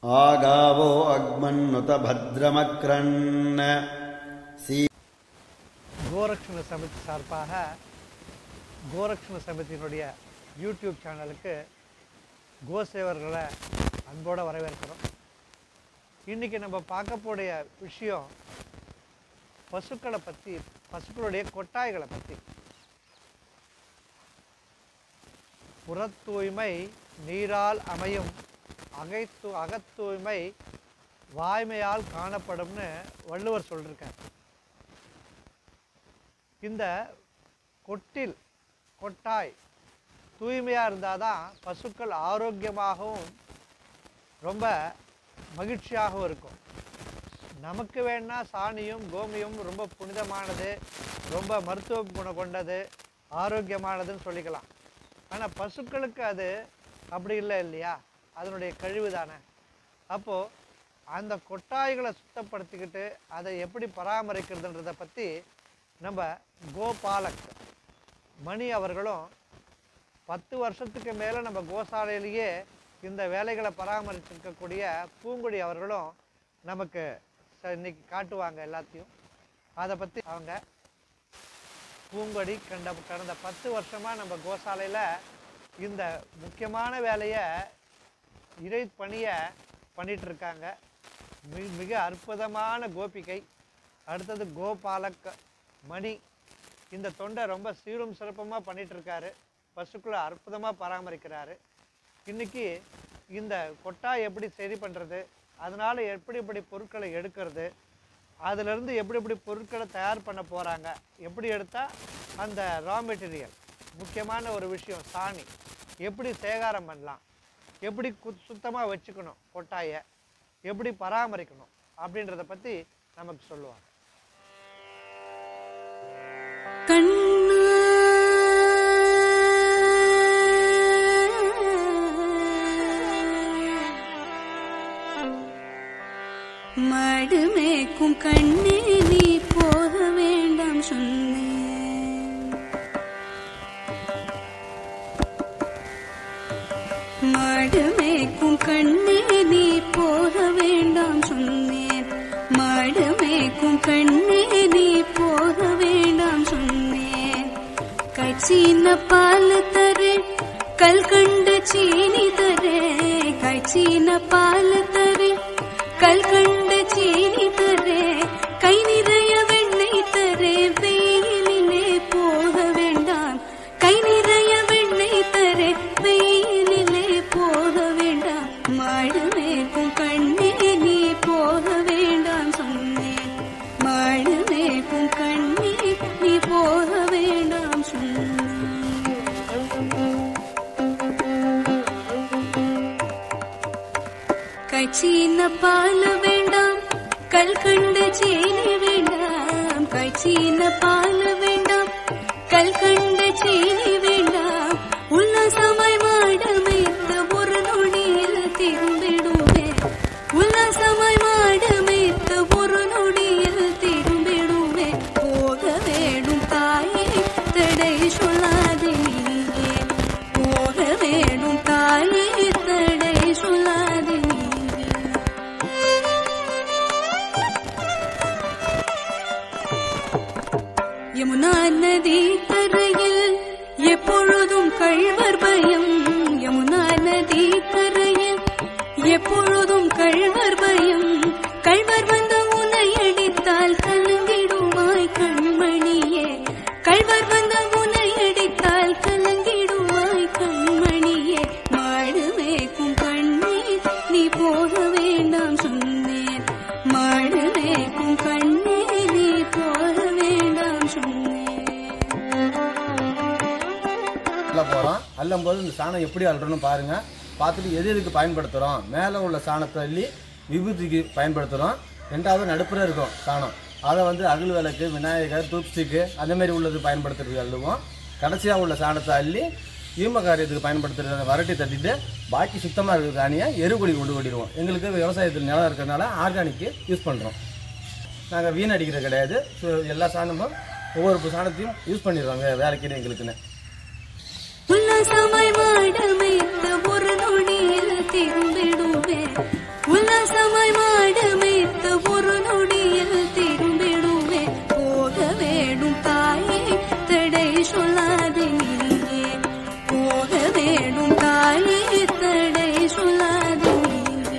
आगावो अग्मन्नुत भद्रमक्रन् सी கோரக்ஷண சமிதி சார்பாக கோரக்ஷண சமிதியினுடைய யூடியூப் சேனலுக்கு கோசேவர்களை அன்போடு வரவேற்கிறோம் இன்றைக்கி நம்ம பார்க்க போடைய விஷயம் பசுக்களை பற்றி பசுக்களுடைய கொட்டாய்களை பற்றி புறத்தூய்மை நீரால் அமையும் அகைத்து அகத்தூய்மை வாய்மையால் காணப்படும்னு வள்ளுவர் சொல்லியிருக்கார் இந்த கொட்டில் கொட்டாய் தூய்மையாக இருந்தால் தான் பசுக்கள் ஆரோக்கியமாகவும் ரொம்ப மகிழ்ச்சியாகவும் இருக்கும் நமக்கு வேணா சாணியும் கோமியும் ரொம்ப புனிதமானது ரொம்ப மருத்துவ குணம் கொண்டது ஆரோக்கியமானதுன்னு சொல்லிக்கலாம் ஆனால் பசுக்களுக்கு அது அப்படி இல்லை இல்லையா அதனுடைய கழிவு தானே அப்போது அந்த கொட்டாய்களை சுத்தப்படுத்திக்கிட்டு அதை எப்படி பராமரிக்கிறதுன்றதை பற்றி நம்ம கோபாலக் மணி அவர்களும் பத்து வருஷத்துக்கு மேலே நம்ம கோசாலையிலேயே இந்த வேலைகளை பராமரிச்சிருக்கக்கூடிய பூங்குடி அவர்களும் நமக்கு ச- இன்னைக்கு காட்டுவாங்க எல்லாத்தையும் அதை பற்றி அவங்க பூங்கொடி கண்ட கடந்த பத்து வருஷமாக நம்ம கோசாலையில் இந்த முக்கியமான வேலையை இறை பணியை பண்ணிட்டு இருக்காங்க மிக மிக அற்புதமான கோபிகை அடுத்தது கோபாலக் மணி இந்த தொண்டை ரொம்ப சீரும் சிறப்பமாக பண்ணிட்டு இருக்காரு பசுக்களை அற்புதமாக பராமரிக்கிறாரு இன்னைக்கு இந்த கொட்டாய் எப்படி சரி பண்ணுறது அதனால் எப்படி எப்படி பொருட்களை எடுக்கிறது அதிலிருந்து எப்படி எப்படி பொருட்களை தயார் பண்ண போகிறாங்க எப்படி எடுத்தால் அந்த ரா மெட்டீரியல் முக்கியமான ஒரு விஷயம் சாணி எப்படி சேகாரம் பண்ணலாம் எப்படி கு சுத்தமாக வச்சுக்கணும் கொட்டாயை எப்படி பராமரிக்கணும் அப்படின்றத பற்றி நமக்கு சொல்லுவாங்க மடுமேக்கும் கண்ணே நீ போக வேண்டாம் சொன்னேன் மடுமேக்கும் கண்ணே நீ போக வேண்டாம் சொன்னேன் மடுமேக்கும் கண்ணே நீ போக வேண்டாம் சொன்னேன் கச்சின பால் தரே கல் கண்டு சீனி தரே கச்சின பால் தரே கல் கண்டு சீனி தரே கை நிறைய வெண்ணெய் தரே வெயிலிலே போக வேண்டாம் கை நிறைய வெண்ணெய் தரே வெயிலிலே போக வேண்டாம் மாடு மேற்கும் கண்ணே நீ போக வேண்டாம் சொன்னேன் மாடு மேற்கும் கண்ணே நீ போக வேண்டாம் சொன்னேன் கச்சின பால் வேண்டாம் கல் கண்டு சீனி வேண்டாம் கச்சின பால் வேண்டாம் கல் கண்டு சீனி வேண்டாம் உல்லாசமாய் மாடமைத்த ஒரு நொடியில் திரும்பிடுவேன் உல்லாசமாய் மாடமைத்த ஒரு நொடியில் திரும்பிடுவேன் போக வேணும் தாயே தடை சொல்லாதே நீயே போக வேணும் தாயே தடை சொல்லாதே நீயே யமுனா நதி கரையில் எப்பொழுதும் கழ்வர் பயம் யமுனா நதி கரையில் எப்பொழுதும் கழ்வர் பயம் கழ்வர் வந்து உன்னை அடித்தால் கலங்கிடுவாய் கண்மணியே கழ்வர் வந்து உன்னை அடித்தால் கலங்கிடுவாய் கண்மணியே மாடு மேய்க்கும் கண்ணே நீ போக வேண்டாம் சொன்னேன் மாடு மேய்க்கும் கண்ணே நீ போக வேண்டாம் சொன்னேன் அள்ள போகிறோம் அள்ளும் போது இந்த சாணம் எப்படி அள்ளுறோம்னு பாருங்க பார்த்துட்டு எது எதுக்கு பயன்படுத்துகிறோம் மேலே உள்ள சாணத்தை அள்ளி விபூதிக்கு பயன்படுத்துகிறோம் ரெண்டாவது நடுப்புற இருக்கும் சாணம் அதை வந்து அகல் விளக்கு விநாயகர் தூப்ஸ்டிக்கு அந்த மாதிரி உள்ளது பயன்படுத்துறதுக்கு அள்ளுவோம் கடைசியாக உள்ள சாணத்தை அள்ளி ஈம காரியத்துக்கு பயன்படுத்துறத வரட்டி தட்டிட்டு பாக்கி சுத்தமாக இருக்கிற காணியை எருகுடி கொண்டு ஓடிடுவோம் எங்களுக்கு விவசாயத்தில் நிலம் இருக்கிறதுனால ஆர்கானிக்கு யூஸ் பண்ணுறோம் நாங்கள் வீணடிக்கிறது கிடையாது ஸோ எல்லா சாணமும் ஒவ்வொரு சாணத்தையும் யூஸ் பண்ணிடுவோம் வே- வேலைக்குன்னு எங்களுக்குன்னு உள்ள உல்லாசமாய் மாடமைத்த ஒரு நொடியில் திரும்பிடுவேன் உல்லாசமாய் மாடமைத்த ஒரு நொடியில் திரும்பிடுவேன் போக வேணும் தாயே தடை சொல்லாதே நீயே போக வேணும் தாயே தடை சொல்லாதே நீயே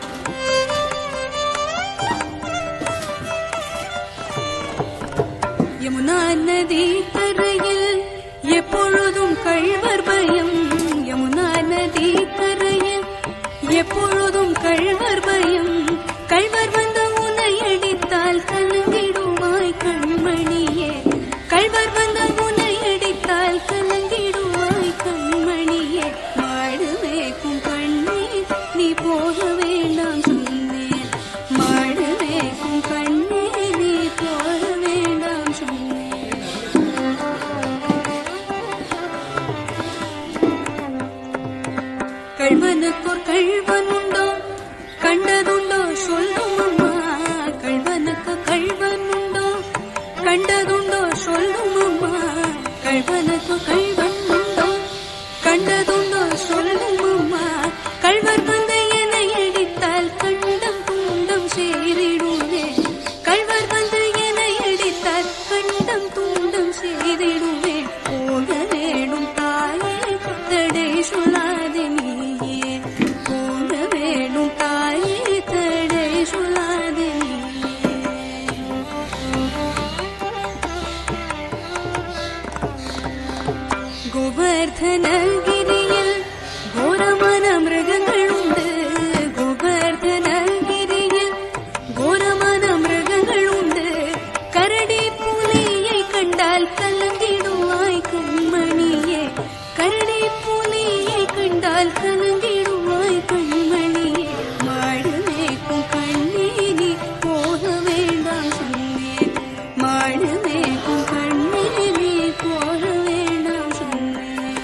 யமுனா நதி கரையில் எப்பொழுதும் கழ்வர் பயம் யமுனா நதி கரையில் எப்பொழுதும் கழ்வர் பயம் கழ்வர் வந்து உன்னை அடித்தால் கலங்கிடுவாய் கண்மணியே கழ்வர் வந்து உன்னை அடித்தால் கலங்கிடுவாய் கண்மணியே மாடு மேய்க்கும் கண்ணே நீ போக வேண்டாம் சொன்னேன் மாடு மேய்க்கும் கண்ணே நீ போக வேண்டாம் சொன்னேன் கள்வனுக்கோர் கள்வன் உண்டோ கண்டதுண்டோ சொல்லும் அம்மா கள்வனுக்கு கள்வன் உண்டோ கண்டதுண்டோ சொல்லும் அம்மா கள்வனுக்கு கள்வன் உண்டோ கண்டதுண்டோ சொல்லும் அம்மா கள்வர் வந்து என்னை அடித்தால் கண்டம் துண்டம் சேரிடுவே கள்வர் வந்து என்னை அடித்தால் கண்டம் துண்டம் செய்திடுவே போக வேணும் தாயே தடை சொல்லாதே நீயே போக வேணும் தாயே தடை சொல்லாதே நீயே கோவர்தனகிரியில் கோரமான மிருகங்கள் உண்டு கோவர்தனகிரியில் கோரமான மிருகங்கள் உண்டு கரடி புலியை கண்டால் கலங்கிடுவாய் கண்மணியே கரடி புலியை கண்டால் கலங்கிடுவாய் கண்மணியே மாடு மேய்க்கும் கண்ணே நீ போக வேண்டாம் சொன்னேன் மாடு மேய்க்கும் கண்ணே நீ போக வேண்டாம் சொன்னேன்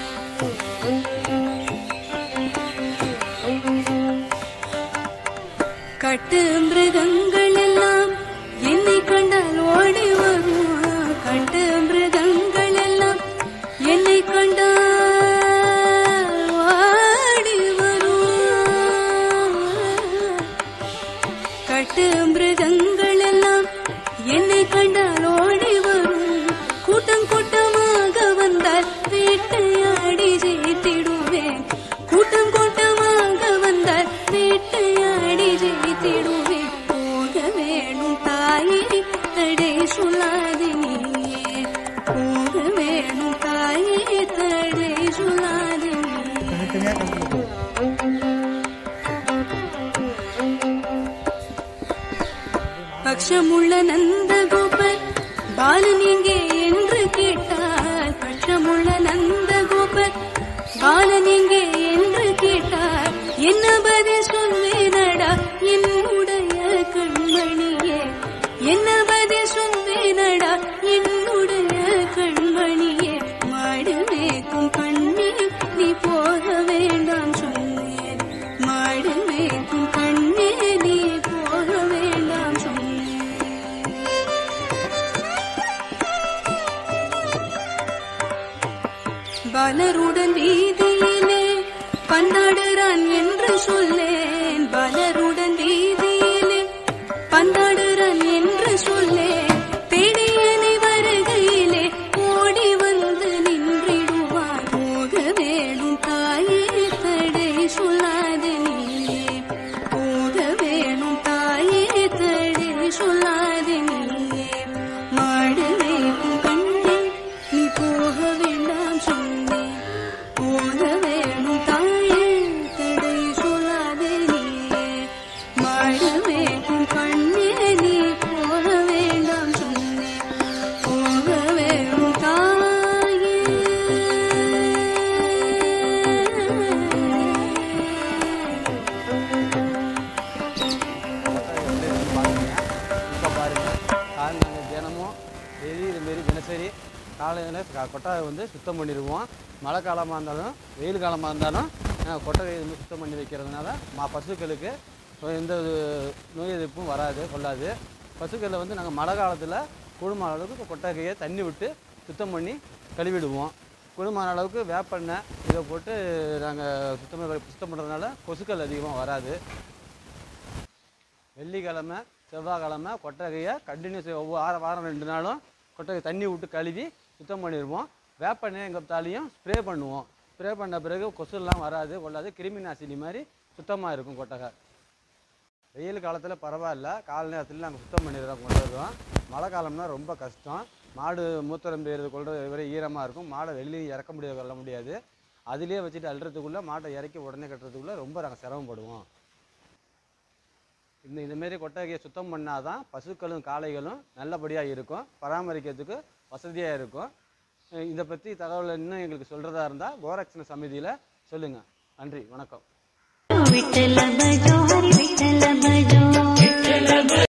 கட்டு மிருகங்கள் எல்லாம் என்னை கண்டால் ஓடி வரும் கட்டு மிருகங்கள் எல்லாம் என்னை கண்டால் ஓடி வரும் கட்டு மிருகங்கள் எல்லாம் என்னை கண்டால் ஓடி வரும் கூட்டம் கூட்டமாக வந்தால் வேட்டையாடி ஜெயித்திடுவேன் கூட்டம் கூட்டமாக வந்தால் வேட்டையாடி ஜெயித்திடுவேன் போக வேணும் தாயே தடை சொல்லாதே நீயே போக வேணும் தாயே தடை சொல்லாதே நீயே பக்ஷமுள்ள நந்தகோபர் பாலன் எங்கே என்று கேட்டார் பட்சமுள்ள நந்தகோபர் பாலன் எங்கே என்று கேட்டார் என்ன பதில் சொல்வேனடா என்னுடைய கண்மணியே என்ன பதில் சொல்வேனடா என்னுடைய கண்மணியே மாடு மேய்க்கும் கண்ணே நீ போக வேண்டாம் சொன்னேன் மாடு மேய்க்கும் கண்ணே நீ போக வேண்டாம் சொன்னேன் பலருடன் வீதியிலே பந்தாடுறான் என்று சொல்லேன் பலருடன் வீதியிலே பந்தாடுறான் என்று சொல்லேன் தேடியனை வருகையிலே ஓடி வந்து நின்றிடுவார் போக வேணும் தாயே தடை சொல்லாத நீயே போக வேணும் தாயே தடை சொல்லாத நீயே மாடு மேய்க்கும் கண்ணே நீ போக வேண்டாம் சொன்னேன் போக வேணும் தாயே தடை சொல்லாதே நீயே மாடு மேய்க்கும் கண்ணே நீ போக வேண்டாம் சொன்னேன் போக வேணும் இப்போ பாருங்கள் காலை நாங்கள் தினமும் டெய்லி இதுமாரி தினசரி காலையில் க- கொட்டாயை வந்து சுத்தம் பண்ணிடுவோம் மழை காலமாக இருந்தாலும் வெயில் காலமாக இருந்தாலும் நாங்கள் கொட்டகையை வந்து சுத்தம் பண்ணி வைக்கிறதுனால மா பசுக்களுக்கு எந்த ஒரு நோய் எதிர்ப்பும் வராது கொள்ளாது பசுக்களை வந்து நாங்கள் மழை காலத்தில் கூடுமான அளவுக்கு கொட்டகையை தண்ணி விட்டு சுத்தம் பண்ணி கழுவிடுவோம் குழுமான அளவுக்கு வேப்பெண்ணெய் இதை போட்டு நாங்கள் சுத்தம் பண்ண- சுத்தம் பண்ணுறதுனால கொசுக்கள் அதிகமாக வராது வெள்ளிக்கிழமை செவ்வாய்க்கிழமை கொட்டகையை கண்டினியூஸ் ஒவ்வொரு வாரம் வாரம் ரெண்டு நாளும் கொட்டகை தண்ணி விட்டு கழுவி சுத்தம் பண்ணிடுவோம் வேப்பெண்ணெய் எங்கள் தாலையும் ஸ்ப்ரே பண்ணுவோம் ஸ்ப்ரே பண்ண பிறகு கொசுலாம் வராது கொள்ளாது கிருமி நாசினி மாதிரி சுத்தமாக இருக்கும் கொட்டகை வெயில் காலத்தில் பரவாயில்ல கால நேரத்தில் நாங்கள் சுத்தம் பண்ணிடுறோம் கொண்டு வருவோம் மழை காலம்னா ரொம்ப கஷ்டம் மாடு மூத்திரம் பெய்யறது கொள்றது வரை ஈரமாக இருக்கும் மாடை வெளியே இறக்க முடியாது கொள்ள முடியாது அதிலே வச்சுட்டு அள்ளுறதுக்குள்ளே மாட்டை இறக்கி உடனே கட்டுறதுக்குள்ளே ரொம்ப நாங்கள் சிரமப்படுவோம் இந்த இதுமாரி கொட்டகையை சுத்தம் பண்ணாதான் பசுக்களும் காளைகளும் நல்லபடியாக இருக்கும் பராமரிக்கிறதுக்கு வசதியாக இருக்கும் அஹ் இதை பற்றி தகவல் இன்னும் எங்களுக்கு சொல்கிறதா இருந்தால் கோரக்ஷண சமிதியில் சொல்லுங்கள் நன்றி வணக்கம் விட்டல பஜோ ஹரி விட்டல பஜோ